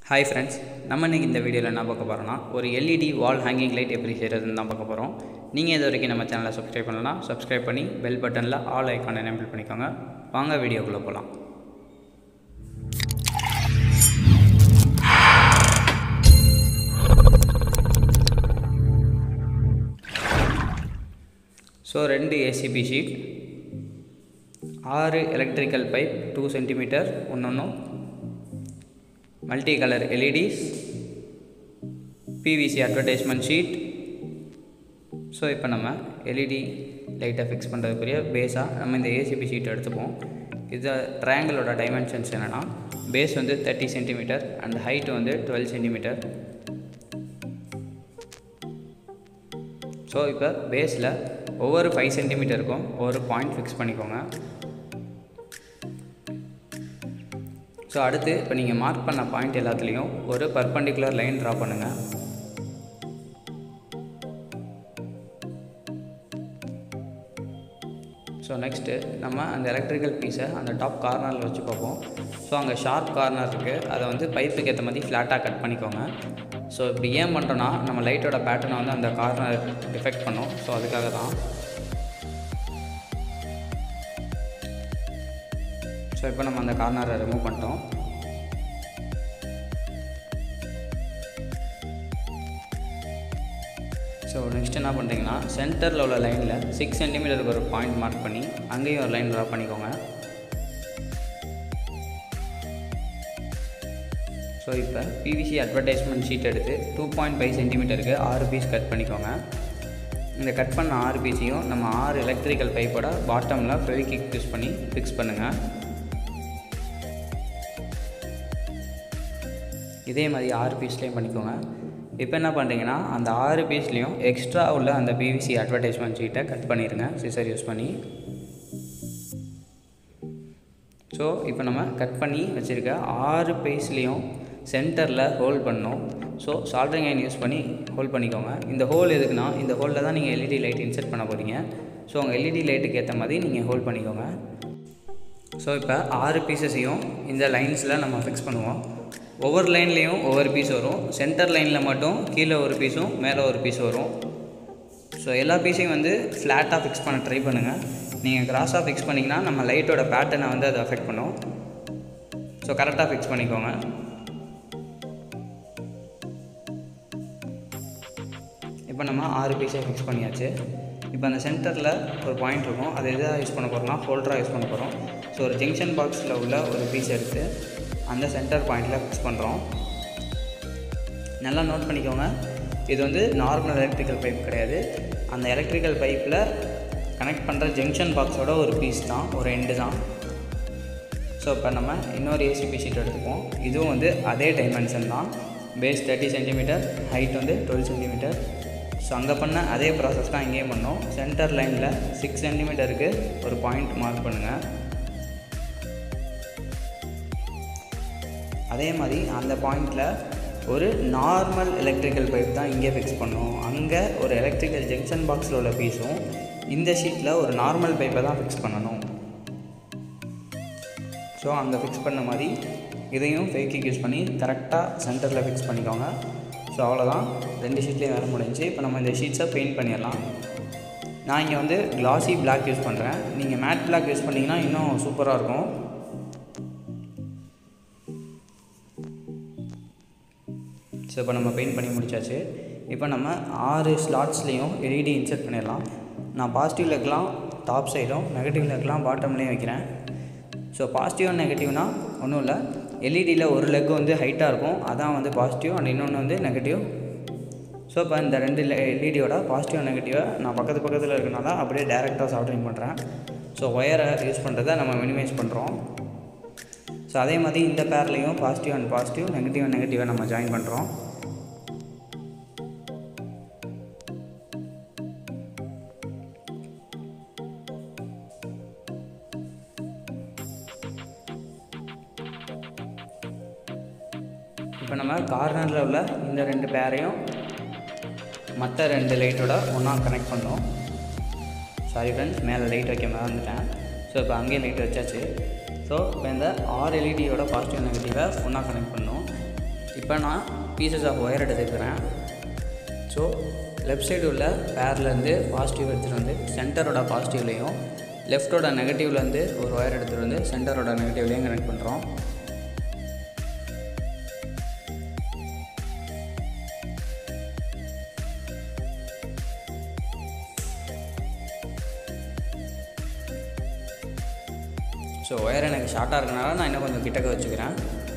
hi friends நம்ம இன்றைக்கி இந்த வீடியோவில் என்ன பார்க்க போகிறோம்னா ஒரு எல்இடி வால் ஹேங்கிங் லைட் எப்படி செய்கிறதுன்னு தான் பார்க்க போகிறோம் நீங்கள் இது வரைக்கும் நம்ம சேனலை சப்ஸ்கிரைப் பண்ணலாம் சப்ஸ்கிரைப் பண்ணி பெல் பட்டனில் ஆல் ஐக்கானை எனேபிள் பண்ணிக்கோங்க வாங்க வீடியோக்குள்ளே போகலாம் ஸோ ரெண்டு ஏசிபி ஷீட் ஆறு எலக்ட்ரிக்கல் பைப் டூ சென்டிமீட்டர் ஒன்றொன்றும் multi colour LEDs PVC advertisement sheet so இப்போ நம்ம எல்இடி லைட்டை ஃபிக்ஸ் பண்ணுறதுக்குரிய பேஸாக நம்ம இந்த ஏசிபி ஷீட் எடுத்துப்போம் இது ட்ரையாங்கிளோட டைமென்ஷன்ஸ் என்னென்னா பேஸ் வந்து தேர்ட்டி சென்டிமீட்டர் அண்ட் ஹைட் வந்து டுவெல் சென்டிமீட்டர் ஸோ இப்போ பேஸில் ஒவ்வொரு ஃபைவ் சென்டிமீட்டருக்கும் ஒவ்வொரு பாயிண்ட் ஃபிக்ஸ் பண்ணிக்கோங்க ஸோ அடுத்து இப்போ நீங்கள் மார்க் பண்ண பாயிண்ட் எல்லாத்துலேயும் ஒரு பர்பண்டிகுலர் லைன் ட்ரா பண்ணுங்கள் ஸோ நெக்ஸ்ட்டு நம்ம அந்த எலக்ட்ரிக்கல் பீஸை அந்த டாப் கார்னரில் வச்சு பார்ப்போம் ஸோ அங்கே ஷார்ப் கார்னர் இருக்குது அதை வந்து பைப்புக்கு ஏற்ற மாதிரி ஃப்ளாட்டாக கட் பண்ணிக்கோங்க ஸோ இப்படி ஏன் பண்ணுறோன்னா நம்ம லைட்டோட பேட்டர்னை வந்து அந்த கார்னர் டிஃபெக்ட் பண்ணோம் ஸோ அதுக்காக தான் ஸோ இப்போ நம்ம அந்த கார்னரை ரிமூவ் பண்ணிட்டோம் ஸோ நெக்ஸ்ட் என்ன பண்ணுறீங்கன்னா சென்டரில் உள்ள லைனில் சிக்ஸ் சென்டிமீட்டருக்கு ஒரு பாயிண்ட் மார்க் பண்ணி அங்கேயும் ஒரு லைன் ட்ரா பண்ணிக்கோங்க ஸோ இப்போ பிவிசி அட்வர்டைஸ்மெண்ட் ஷீட் எடுத்து டூ பாயிண்ட் ஃபைவ் சென்டிமீட்டருக்கு ஆறு பீஸ் கட் பண்ணிக்கோங்க இந்த கட் பண்ண ஆறு பீஸையும் நம்ம ஆறு எலக்ட்ரிக்கல் பைப்போட பாட்டமில் ஃபெவிகிக் யூஸ் பண்ணி ஃபிக்ஸ் பண்ணுங்கள் இதே மாதிரி ஆறு பீஸ்லேயும் பண்ணிக்கோங்க இப்போ என்ன பண்ணுறீங்கன்னா அந்த ஆறு பீஸ்லேயும் எக்ஸ்ட்ரா உள்ள அந்த பிவிசி அட்வர்டைஸ்மெண்ட் ஷீட்டை கட் பண்ணிடுங்க சிசர் யூஸ் பண்ணி ஸோ இப்போ நம்ம கட் பண்ணி வச்சுருக்க ஆறு பீஸ்லேயும் சென்டரில் ஹோல்ட் பண்ணோம் ஸோ சால்ட்ரிங் ஐன் யூஸ் பண்ணி ஹோல்ட் பண்ணிக்கோங்க இந்த ஹோல் எதுக்குன்னா இந்த ஹோலில் தான் நீங்கள் எல்இடி லைட் இன்செர்ட் பண்ண போகிறீங்க ஸோ உங்கள் எல்இடி லைட்டுக்கு ஏற்ற மாதிரி நீங்கள் ஹோல்ட் பண்ணிக்கோங்க ஸோ இப்போ ஆறு பீசஸையும் இந்த லைன்ஸில் நம்ம ஃபிக்ஸ் பண்ணுவோம் ஒவ்வொரு லைன்லேயும் ஒவ்வொரு பீஸ் வரும் சென்டர் லைனில் மட்டும் கீழே ஒரு பீஸும் மேலே ஒரு பீஸ் வரும் ஸோ எல்லா பீஸையும் வந்து ஃப்ளாட்டாக ஃபிக்ஸ் பண்ண ட்ரை பண்ணுங்கள் நீங்கள் கிராஸாக ஃபிக்ஸ் பண்ணிங்கன்னா நம்ம லைட்டோட பேட்டர்னை வந்து அதை அஃபெக்ட் பண்ணும் ஸோ கரெக்டாக ஃபிக்ஸ் பண்ணிக்கோங்க இப்போ நம்ம ஆறு பீஸை ஃபிக்ஸ் பண்ணியாச்சு இப்போ அந்த சென்டரில் ஒரு பாயிண்ட் இருக்கும் அது எதாக யூஸ் பண்ண போகிறோம்னா ஹோல்டராக யூஸ் பண்ண போகிறோம் ஸோ ஒரு ஜங்ஷன் பாக்ஸில் உள்ள ஒரு பீஸ் எடுத்து அந்த சென்டர் பாயிண்டில் ஃபிக்ஸ் பண்ணுறோம் நல்லா நோட் பண்ணிக்கோங்க இது வந்து நார்மல் எலக்ட்ரிக்கல் பைப் கிடையாது அந்த எலக்ட்ரிக்கல் பைப்பில் கனெக்ட் பண்ணுற ஜங்ஷன் பாக்ஸோட ஒரு பீஸ் தான் ஒரு எண்டு தான் ஸோ இப்போ நம்ம இன்னொரு ஏசிபி ஷீட் எடுத்துப்போம் இதுவும் வந்து அதே டைமென்ஷன் தான் பேஸ் தேர்ட்டி சென்டிமீட்டர் ஹைட் வந்து டுவெல் சென்டிமீட்டர் ஸோ அங்கே பண்ண அதே ப்ராசஸ் தான் இங்கேயும் பண்ணோம் சென்டர் லைனில் சிக்ஸ் சென்டிமீட்டருக்கு ஒரு பாயிண்ட் மார்க் பண்ணுங்கள் அதே மாதிரி அந்த பாயிண்டில் ஒரு நார்மல் எலக்ட்ரிக்கல் பைப் தான் இங்கே ஃபிக்ஸ் பண்ணோம் அங்கே ஒரு எலக்ட்ரிக்கல் ஜங்ஷன் பாக்ஸில் உள்ள பீஸும் இந்த ஷீட்டில் ஒரு நார்மல் பைப்பை தான் ஃபிக்ஸ் பண்ணணும் ஸோ அங்கே ஃபிக்ஸ் பண்ண மாதிரி இதையும் ஃபேக்கிக் யூஸ் பண்ணி கரெக்டாக சென்டரில் ஃபிக்ஸ் பண்ணிக்கோங்க ஸோ அவ்வளோதான் ரெண்டு ஷீட்லேயும் வேலை முடிஞ்சு இப்போ நம்ம இந்த ஷீட்ஸை பெயிண்ட் பண்ணிடலாம் நான் இங்கே வந்து கிளாசி பிளாக் யூஸ் பண்ணுறேன் நீங்கள் மேட் பிளாக் யூஸ் பண்ணிங்கன்னா இன்னும் சூப்பராக இருக்கும் ஸோ இப்போ நம்ம பெயிண்ட் பண்ணி முடிச்சாச்சு இப்போ நம்ம ஆறு ஸ்லாட்ஸ்லேயும் எல்இடி இன்செர்ட் பண்ணிடலாம் நான் பாசிட்டிவ் லெக்லாம் டாப் சைடும் நெகட்டிவ் லெக்லாம் பாட்டம்லேயும் வைக்கிறேன் ஸோ பாசிட்டிவ் அண்ட் நெகட்டிவ்னா ஒன்றும் இல்லை எல்இடியில் ஒரு லெக் வந்து ஹைட்டாக இருக்கும் அதான் வந்து பாசிட்டிவ் அண்ட் இன்னொன்று வந்து நெகட்டிவ் ஸோ இப்போ இந்த ரெண்டு எல்இடியோட பாசிட்டிவ் நெகட்டிவை நான் பக்கத்து பக்கத்தில் இருக்கனால அப்படியே டேரெக்டாக சால்ட்ரிங் பண்ணுறேன் ஸோ ஒயரை யூஸ் பண்ணுறதை நம்ம மினிமைஸ் பண்ணுறோம் ஸோ அதே மாதிரி இந்த பேர்லேயும் positive and positive negative and நெகட்டிவை நம்ம ஜாயின் பண்ணுறோம் இப்போ நம்ம கார்னரில் உள்ள இந்த ரெண்டு பேரையும் மற்ற ரெண்டு லைட்டோட ஒன்றா கனெக்ட் பண்ணோம் சாரி ஃப்ரெண்ட்ஸ் மேலே லைட் வைக்க மறந்துட்டேன் ஸோ இப்போ அங்கேயும் லைட் வச்சாச்சு ஸோ இப்போ இந்த ஆறு எல்இடியோட பாசிட்டிவ் நெகட்டிவை ஒன்றா கனெக்ட் பண்ணோம் இப்போ நான் பீசஸ் ஆஃப் ஒயர் எடுத்துக்கிறேன் ஸோ லெஃப்ட் சைடு உள்ள பேர்லேருந்து பாசிட்டிவ் எடுத்துகிட்டு வந்து சென்டரோட பாசிட்டிவ்லேயும் லெஃப்ட்டோட நெகட்டிவ்லேருந்து ஒரு ஒயர் எடுத்துகிட்டு வந்து சென்டரோட நெகட்டிவ்லேயும் கனெக்ட் பண்ணுறோம் ஸோ ஒயர் எனக்கு ஷார்ட்டாக இருக்கனால நான் இன்னும் கொஞ்சம் கிட்டக்க வச்சுக்கிறேன்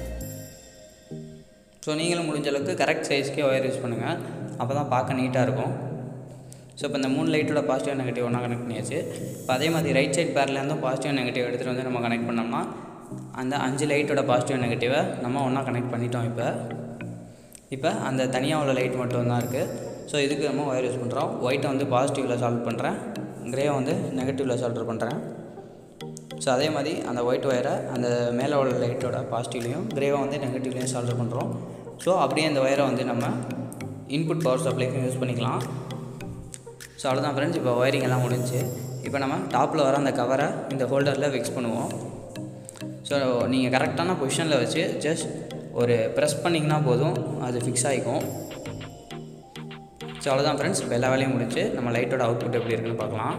ஸோ நீங்களும் முடிஞ்ச அளவுக்கு கரெக்ட் சைஸ்க்கே ஒயர் யூஸ் பண்ணுங்கள் அப்போ தான் பார்க்க நீட்டாக இருக்கும் ஸோ இப்போ இந்த மூணு லைட்டோட பாசிட்டிவ் நெகட்டிவ் ஒன்றா கனெக்ட் பண்ணியாச்சு இப்போ அதே மாதிரி ரைட் சைட் பேர்லேருந்தும் பாசிட்டிவ் நெகட்டிவ் எடுத்துகிட்டு வந்து நம்ம கனெக்ட் பண்ணோம்னா அந்த அஞ்சு லைட்டோட பாசிட்டிவ் நெகட்டிவை நம்ம ஒன்றா கனெக்ட் பண்ணிட்டோம் இப்போ இப்போ அந்த தனியாக உள்ள லைட் மட்டும் தான் இருக்குது ஸோ இதுக்கு நம்ம ஒயர் யூஸ் பண்ணுறோம் ஒயிட்டை வந்து பாசிட்டிவில் சால்வ் பண்ணுறேன் க்ரே வந்து நெகட்டிவில் சால்வ் பண்ணுறேன் ஸோ அதே மாதிரி அந்த ஒயிட் ஒயரை அந்த மேலே உள்ள லைட்டோட பாசிட்டிவ்லேயும் க்ரேவை வந்து நெகட்டிவ்லேயும் சால்வ் பண்ணுறோம் ஸோ அப்படியே அந்த ஒயரை வந்து நம்ம இன்புட் பவர் சப்ளைக்கும் யூஸ் பண்ணிக்கலாம் ஸோ அவ்வளோதான் ஃப்ரெண்ட்ஸ் இப்போ ஒயரிங் எல்லாம் முடிஞ்சு இப்போ நம்ம டாப்பில் வர அந்த கவரை இந்த ஹோல்டரில் ஃபிக்ஸ் பண்ணுவோம் ஸோ நீங்கள் கரெக்டான பொசிஷனில் வச்சு ஜஸ்ட் ஒரு ப்ரெஸ் பண்ணிங்கன்னா போதும் அது ஃபிக்ஸ் ஆகிக்கும் ஸோ அவ்வளோதான் ஃப்ரெண்ட்ஸ் இப்போ எல்லா வேலையும் முடிச்சு நம்ம லைட்டோட அவுட்புட் எப்படி இருக்குன்னு பார்க்கலாம்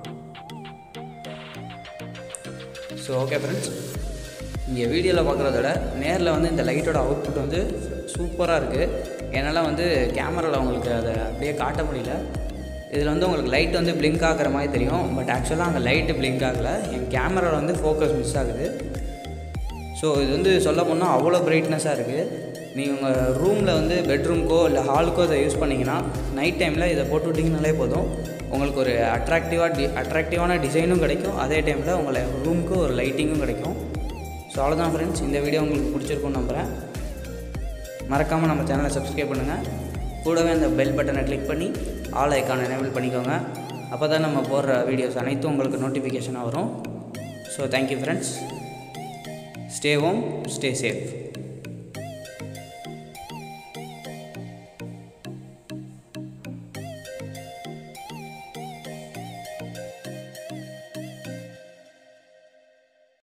ஸோ ஓகே ஃப்ரெண்ட்ஸ் இங்கே வீடியோவில் பார்க்குறத விட நேரில் வந்து இந்த லைட்டோட அவுட்புட் வந்து சூப்பராக இருக்குது என்னால் வந்து கேமராவில் உங்களுக்கு அதை அப்படியே காட்ட முடியல இதில் வந்து உங்களுக்கு லைட் வந்து பிளிங்க் ஆகிற மாதிரி தெரியும் பட் ஆக்சுவலாக அங்கே லைட்டு பிளிங்க் ஆகலை என் கேமராவில் வந்து ஃபோக்கஸ் மிஸ் ஆகுது ஸோ இது வந்து சொல்ல போனால் அவ்வளோ பிரைட்னஸாக இருக்குது நீங்கள் உங்கள் ரூமில் வந்து பெட்ரூம்க்கோ இல்லை ஹாலுக்கோ இதை யூஸ் பண்ணிங்கன்னா நைட் டைமில் இதை போட்டு விட்டிங்கனாலே போதும் உங்களுக்கு ஒரு அட்ராக்டிவாக டி அட்ராக்டிவான டிசைனும் கிடைக்கும் அதே டைமில் உங்களை ரூமுக்கு ஒரு லைட்டிங்கும் கிடைக்கும் ஸோ அவ்வளோதான் ஃப்ரெண்ட்ஸ் இந்த வீடியோ உங்களுக்கு பிடிச்சிருக்கும்னு நம்புகிறேன் மறக்காமல் நம்ம சேனலை சப்ஸ்கிரைப் பண்ணுங்கள் கூடவே அந்த பெல் பட்டனை கிளிக் பண்ணி ஆல் ஐக்கான் எனேபிள் பண்ணிக்கோங்க அப்போ தான் நம்ம போடுற வீடியோஸ் அனைத்தும் உங்களுக்கு நோட்டிஃபிகேஷனாக வரும் so thank you friends stay home stay safe